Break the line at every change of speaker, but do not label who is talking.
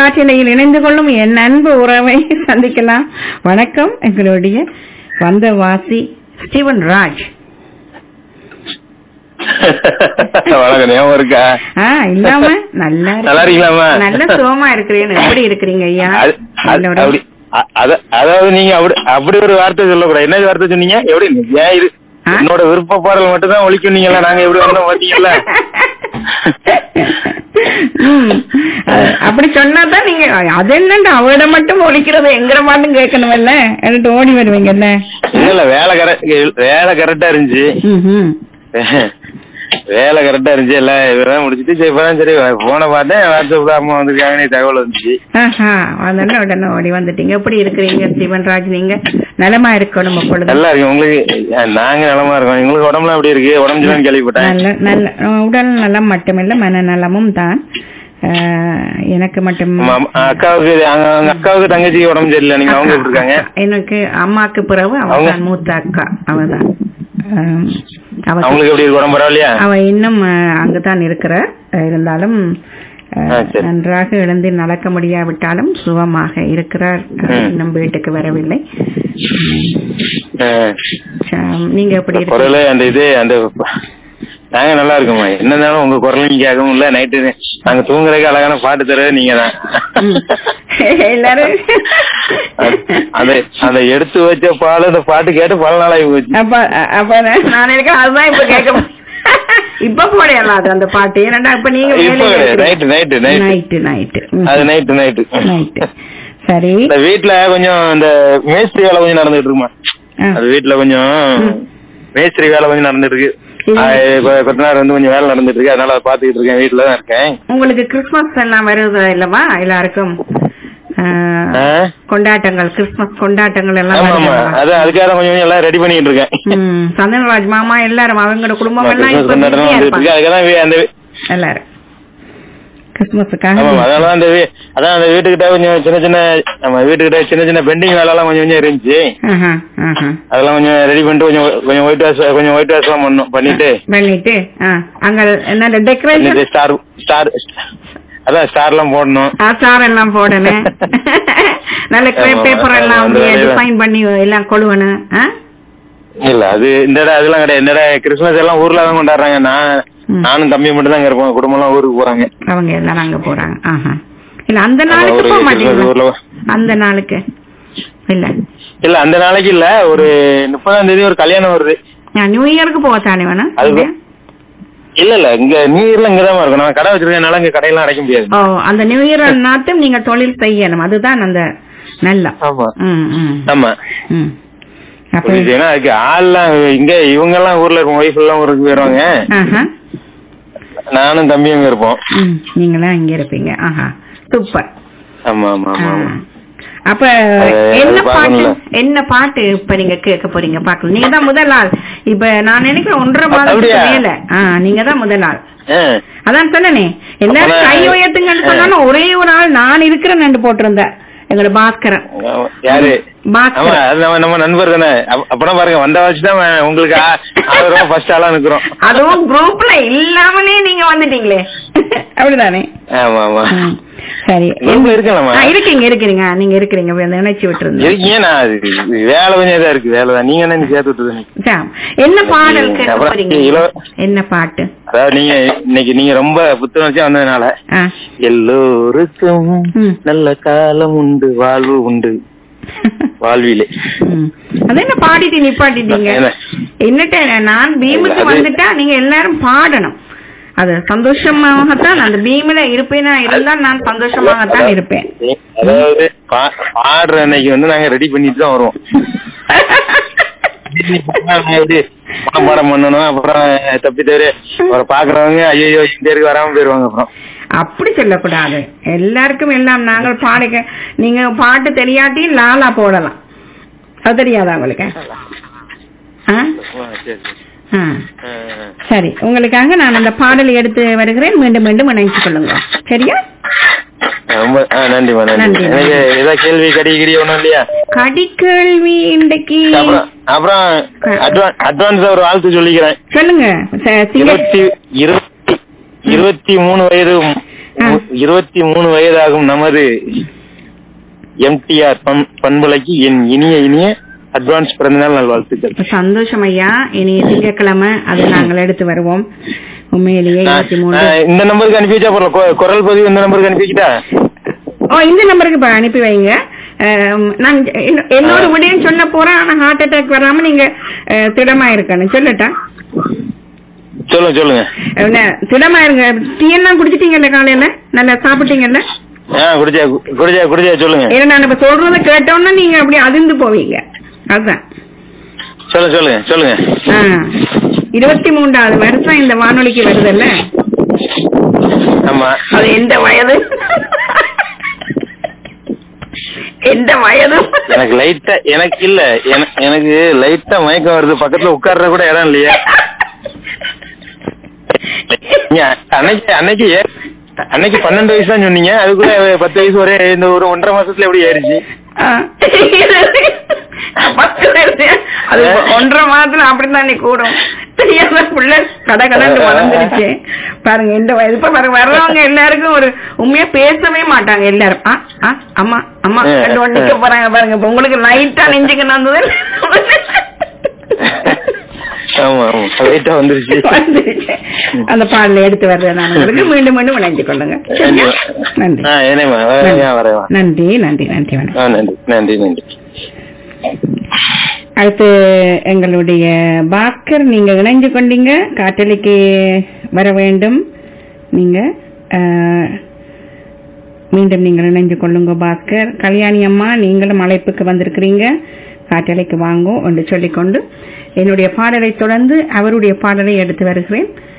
காற்றிலையில் இணைந்து கொள்ளும் என் அன்பு உறவை சந்திக்கலாம் வணக்கம் எங்களுடைய வந்த வாசி ஸ்டீவன் ராஜ்
வணக்கம் ஞாபகம் இருக்கா
ஆ இல்லாம நல்லா இருக்கு.
நல்லா இருக்கீங்களாம்மா?
நல்ல சுகமா இருக்கிறேன் எப்படி இருக்கிறீங்க ஐயா
அது- அது-
என்னோட-
அப்படி அ- அத- அதாவது நீங்க அப்படி அப்படி ஒரு வார்த்தை சொல்லக்கூடாது என்ன வார்த்தை சொன்னீங்க எப்படி ஏன் இது
ஆ?
என்னோட விருப்ப பாடல் மட்டும் தான் ஒழிக்குனீங்களா நாங்க எப்படி வந்தோம் பாத்தீங்களா
ம். அ- அப்படி சொன்னாதான் நீங்க அது என்னண்டா அவட மட்டும் ஒழிக்கிறது எங்கிற மட்டும் கேட்கணும்ல എന്നിട്ട് ஓடி வருவீங்கல்ல
இல்ல இல்ல வேலை கரெக்ட் வேலை கரெக்டா இருந்துச்சு
ம்ஹும்.
வேலை கரெக்டா இருந்துச்சு எல்லாம் இதெல்லாம் முடிச்சிட்டு சரி இப்பதான் சரி போன பார்த்தேன் வாட்ஸ்அப்ல அம்மா வந்திருக்காங்கன்னு தகவல் வந்துச்சு
ஆஹா உடனே உடனே ஓடி வந்துட்டீங்க எப்படி இருக்கிறீங்க சிவன்ராஜ் நீங்க நலமா இருக்கணும் அப்பொழுது
நல்லா இருக்கு உங்களுக்கு அஹ், நாங்க நலமா இருக்கோம் உங்களுக்கு உடம்புலாம் எப்படி இருக்கு உடம்பு சரியில்லைன்னு கேள்விப்பட்டேன்
நல்ல நல்ல உடல் நலம் மட்டுமில்ல மனநலமும் தான் ஆஹ், எனக்கு மட்டும்
ஆமா, ஆமா. அக்காவுக்கு அங்க அங்க அக்காவுக்கு தங்கச்சி உடம்பு சரியில்லை நீங்க அவங்க எப்படி இருக்காங்க
எனக்கு அம்மாக்கு பிறகு அவ
அவங்க?
தான் மூத்த அக்கா அவதான் ஆம், அவ
அவங்களுக்கு எப்படி இருக்கு உடம்பு பரவாயில்லையா
அவ இன்னும் அஹ், அங்குதான் இருக்கிற இருந்தாலும் அஹ்,
ஆ, சரி.
நன்றாக எழுந்து நடக்க முடியாவிட்டாலும் சுகமாக இருக்கிறார் அஹ்,
ம்.
இன்னும் வீட்டுக்கு வரவில்லை
அஹ்,
ஆம், நீங்க எப்படி இருக்கீங்க
குரலு அந்த இது அந்த நாங்க நல்லா இருக்கோம்மா என்ன இருந்தாலும் உங்க குரலையும் கேட்கவும் இல்ல நைட்டு நாங்க தூங்குறதுக்கு அழகான பாட்டு தருவது நீங்க தான்
ம். எல்லாரும்
அந்த அந்த எடுத்து வச்ச பால் அந்த பாட்டு கேட்டு பல நாளாகி போச்சு
அப்ப அப்ப நான் இருக்கேன் அதுதான் இப்ப கேட்க இப்ப போடையலாம் அது அந்த பாட்டு ஏன்னா இப்ப நீங்க
இப்ப night night night
night night
அது நைட்டு நைட்டு
நைட்டு சரி
இந்த வீட்டுல கொஞ்சம் இந்த மேஸ்திரி வேலை கொஞ்சம் நடந்துட்டு இருக்குமா
ஆ.
அது வீட்டுல கொஞ்சம்
ம்.
மேஸ்திரி வேலை கொஞ்சம் நடந்துட்டு இருக்கு
இது-
ஆ, இப்ப கொஞ்ச நேரம் வந்து கொஞ்சம் வேலை நடந்துட்டு இருக்கு அதனால அதை பாத்துக்கிட்டு இருக்கேன் வீட்டுல தான் இருக்கேன்
உங்களுக்கு கிறிஸ்துமஸ் எல்லாம் வருது இல்லவா எல்லாருக்கும் ஆ,
ஆ?
கொண்டாட்டங்கள் கிறிஸ்துமஸ் கொண்டாட்டங்கள் எல்லாம்
ஆமா ஆமா
வருது
அது அதுக்காக தான் கொஞ்சம் கொஞ்சம் எல்லாம் ரெடி பண்ணிட்டு இருக்கேன்
ம் சந்தனராஜ் மாமா எல்லாரும் அவங்களோட குடும்பம் எல்லாம்
கிறிஸ்மஸ்
இப்ப
கொண்டாட்டம்
பிஸியா
வந்துட்டு
இருப்பாங்க
இருக்கு அதுக்காக தான் வீ- அந்த வீ-
எல்லாரும் கிறிஸ்துமஸுக்காக
ஆமா ஆமா, அதனால தான் அந்த வீ- அதான் அந்த வீட்டுக்கிட்ட கொஞ்சம் சின்ன சின்ன நம்ம வீட்டுக்கிட்ட சின்ன சின்ன பெண்டிங் வேலை எல்லாம் கொஞ்சம் கொஞ்சம் இருந்துச்சு
ஆஹா, ஆஹா.
அதெல்லாம் கொஞ்சம் ரெடி பண்ணிட்டு கொஞ்சம் கொஞ்சம் ஒயிட் வாஷ் கொஞ்சம் ஒயிட் வாஷ் எல்லாம் பண்ணணும் பண்ணிட்டு
பண்ணிட்டு ஆ, அங்க என்ன டெக்கரேஷன்
பண்ணிட்டு ஸ்டார் ஸ்டார் அதான் ஸ்டார் எல்லாம் போடணும்
ஆச்சாரம் எல்லாம் போடணும் நல்ல
ஆமா,
பேப்பர் எல்லாம்
ஆமா, அந்த வேலைதான்.
டிசைன் பண்ணி எல்லாம் கொழுவணும் ஆ?
இல்ல அது இந்த இடம் அதெல்லாம் கிடையாது இந்த இடம் கிறிஸ்துமஸ் எல்லாம் ஊர்ல தான் கொண்டாடுறாங்க நான்
ம்.
நானும் தம்பி மட்டும் தான் இருப்போம் குடும்பம் எல்லாம் ஊருக்கு போறாங்க
அவங்க எல்லாரும் அங்க போறாங்க ஆஹா இல்ல அந்த
ஆமா,
நாளுக்கு
ஒரு
போக
கிறிஸ்துமஸ் ஊர்ல
மாட்டீங்க அந்த நாளுக்கு இல்ல
இல்ல அந்த நாளைக்கு இல்ல ஒரு முப்பதாம் தேதி ஒரு கல்யாணம் வருது
நான் நியூ இயருக்கு போக தானே வேணும்
அது
இல்லையா?
இல்ல இல்ல இங்க நியூ இயர்ல இங்கதான் இருக்கும் நான் கடை வச்சிருக்கனால இங்க கடையெல்லாம் அடைக்க முடியாது
ஓ அந்த நியூ இயர் நாட்டும் நீங்க தொழில் செய்யணும் அதுதான் அந்த நல்ல
ஆமா
ம் ம்
ஆமா
ம் அப்ப
புரியுது. ஏன்னா அதுக்கு ஆள்லாம் இங்க இவங்க எல்லாம் ஊர்ல இருக்கும் ஒய்ஃப் எல்லாம் ஊருக்கு போயிருவாங்க
ஆஹா
நானும் தம்பியும் இங்க இருப்போம்
ம் நீங்களாம் இங்க இருப்பீங்க ஆஹா சூப்பர்
ஆமா ஆமா ஆமா ஆமா
அப்ப
அது
என்ன பாட்டு
பார்க்கணும்ல.
என்ன பாட்டு இப்ப நீங்க கேட்க போறீங்க பாக்கலாம் நீங்க தான் முதல் ஆள் இப்ப நான் நினைக்கிறேன் ஒன்றரை மாதத்துக்கு
அப்படியா?
மேல ஆ நீங்க தான் முதல் ஆள்
ஆ.
அதான் சொன்னனே எல்லாரும்
அப்ப-
கை உயர்த்துங்கன்னு சொன்னாலும் ஒரே ஒரு ஆள் நான் இருக்கிறேன்னு போட்டிருந்தேன் எங்களோட பாஸ்கரன்
யாரு ஆமா
பாஸ்கரன்
அது நம்ம நம்ம நண்பர் தானே அப்ப- அப்பனா பாருங்க வந்த வச்சு தான் உங்களுக்கு ஆ- ஆயிரம் ரூபாய் ஃபர்ஸ்ட் ஆளா நிக்கிறோம்
அதுவும் குரூப்ல இல்லாமலே நீங்க வந்துட்டீங்களே அப்படிதானே
ஆமா ஆமா
ம். சரி
குரூப்ல இருக்கலாமா
ஆ, இருக்கீங்க இருக்கிறீங்க நீங்க இருக்கிறீங்க அப்படி அந்த நினைச்சு விட்டுருந்தேன்
இருக்கீங்க நான் அது வேலை கொஞ்சம் இதா இருக்கு வேலை தான் நீங்க என்ன நீ சேர்த்து விட்டுருது எனக்கு.
சாம், என்ன பாடல் கேட்க
அப்புறம்
போறீங்க
இலவ-
என்ன பாட்டு
அதாவது நீங்க இன்னைக்கு நீங்க ரொம்ப புத்துணர்ச்சியா வந்ததுனால
ஆ.
எல்லோருக்கும்
ம்.
நல்ல காலம் உண்டு வாழ்வு உண்டு வாழ்விலே
ம். அது என்ன பாடிட்டு நிப்பாட்டிட்டீங்க
என்ன?
என்னட்ட நான் பீமுக்கு
அது-
வந்துட்டா நீங்க எல்லாரும் பாடணும் அது சந்தோஷமாகத்தான் அந்த பீமில இருப்பேனா இருந்தால் நான் சந்தோஷமாகத்தான் இருப்பேன்
அதாவது பா- பாடுற அன்னைக்கு வந்து நாங்க ரெடி பண்ணிட்டு தான் வருவோம் நாங்க எப்படி மனப்பாடம் பண்ணணும் அப்புறம் தப்பி தவிர அப்புறம் பாக்குறவங்க ஐயோ இந்த இருக்கு வராம போயிருவாங்க அப்புறம்
அப்படி சொல்லக்கூடாது எல்லாருக்கும் எல்லாம் நாங்கள் பாடுக நீங்க பாட்டு தெரியாட்டி லாலா போடலாம் அது தெரியாதா உங்களுக்கு ஆ?
சரி, சரி.
ஆ.
ஆ,
சரி உங்களுக்காக நான் அந்த பாடலை எடுத்து வருகிறேன் மீண்டும் மீண்டும் இணைத்துக் கொள்ளுங்க சரியா
ஆ, ரொம்ப ஆ, நன்றிம்மா நன்றி
நன்றி.
எனக்கு ஏதாவது கேள்வி கடி கிடி ஒண்ணும் இல்லையா
கடிக்கேள்வி இன்றைக்கு
அப்புறம் அப்புறம் அட்வான்ஸ் அட்வான்ஸ் ஒரு வாழ்த்து சொல்லிக்கிறேன்
சொல்லுங்க ச- சிங்க-
இருபத்தி இருபத்தி இருபத்தி மூணு வயது
ஆ.
இருபத்தி மூணு வயதாகும் நமது எம்டிஆர் பண்புலைக்கு என் இனிய இனிய அட்வான்ஸ் பிறந்தநாள் நல்வாழ்த்துக்கள்
சந்தோஷம் ஐயா இனி திங்கட்கிழமை அதை நாங்கள் எடுத்து வருவோம் உண்மையிலேயே
நான்,
இருபத்தி மூணு
நான் இந்த நம்பருக்கு அனுப்பி வச்சா போறோம் கொ- குரல் பதிவு இந்த நம்பருக்கு அனுப்பி வச்சுட்டா
ஓ இந்த நம்பருக்கு இப்ப அனுப்பி வைங்க அஹ், நான் இன்னொ- இன்னொரு விடையும் சொல்ல போறேன் ஆனா ஹார்ட் அட்டாக் வராம நீங்க அஹ், திடமா இருக்கணும் சொல்லட்டா
சொல்லுங்க சொல்லுங்க
என்ன, திடமா இருங்க டீ எல்லாம் குடிச்சிட்டீங்கல்ல காலையில நல்லா சாப்பிட்டீங்கல்ல
ஆ குடிச்சா குடிச்சா குடிச்சா சொல்லுங்க
ஏன்னா நான் இப்ப சொல்றத கேட்டோன்னா நீங்க அப்படி அதிர்ந்து போவீங்க அதுதான்
சொல்லுங்க சொல்லுங்க சொல்லுங்க
ஆ. இருபத்தி மூன்றாவது வருஷம் இந்த வானொலிக்கு வருதுல்ல
ஆமா
அது எந்த வயது எந்த வயது
எனக்கு லைட்டா எனக்கு இல்ல எனக்கு- எனக்கு லைட்டா மயக்கம் வருது பக்கத்துல உட்கார்ற கூட இடம் இல்லையா நீங்க அன்னைக்கு அன்னைக்கு ஏ- அன்னைக்கு பன்னெண்டு வயசு தான் சொன்னீங்க அதுக்குள்ள பத்து வயசு ஒரே இந்த ஒரு ஒன்றரை மாசத்துல எப்படி ஏறிச்சு
ஆ. பத்து வயசு. அது ஒன்றரை மாதத்துல அப்படித்தான் நீ கூடும் தெரியாத புள்ள கடை கடந்து வளர்ந்துருச்சு பாருங்க இந்த வயது இப்ப பாருங்க வர்றவங்க எல்லாருக்கும் ஒரு உண்மையா பேசவே மாட்டாங்க எல்லாரும் ஆ, ஆ, அம்மா அம்மா
ஆ,
ரெண்டு ஒன்று நிக்க
ஆ.
போறாங்க பாருங்க இப்ப உங்களுக்கு லைட்டா நெஞ்சுக்கு வந்தது
ஆமா ஆமா லைட்டா வந்துருச்சு
வந்துருச்சு. அந்த பாடல எடுத்து வர்றேன் நான் உங்களுக்கு மீண்டும் மீண்டும் இணைஞ்சு கொள்ளுங்க சரியா? நன்றி
ஆ என்னம்மா வரேன் வரேன்
நன்றி நன்றி நன்றி வணக்கம்
ஆ நன்றி நன்றி நன்றி
அடுத்து எங்களுடைய பாஸ்கர் நீங்க இணைஞ்சு கொண்டீங்க காட்டலிக்கு வர வேண்டும் நீங்க அஹ், மீண்டும் நீங்கள் இணைஞ்சு கொள்ளுங்க பாஸ்கர் கல்யாணி அம்மா நீங்களும் அழைப்புக்கு வந்திருக்கிறீங்க காட்டலைக்கு வாங்கோ என்று சொல்லிக்கொண்டு என்னுடைய பாடலை தொடர்ந்து அவருடைய பாடலை எடுத்து வருகிறேன்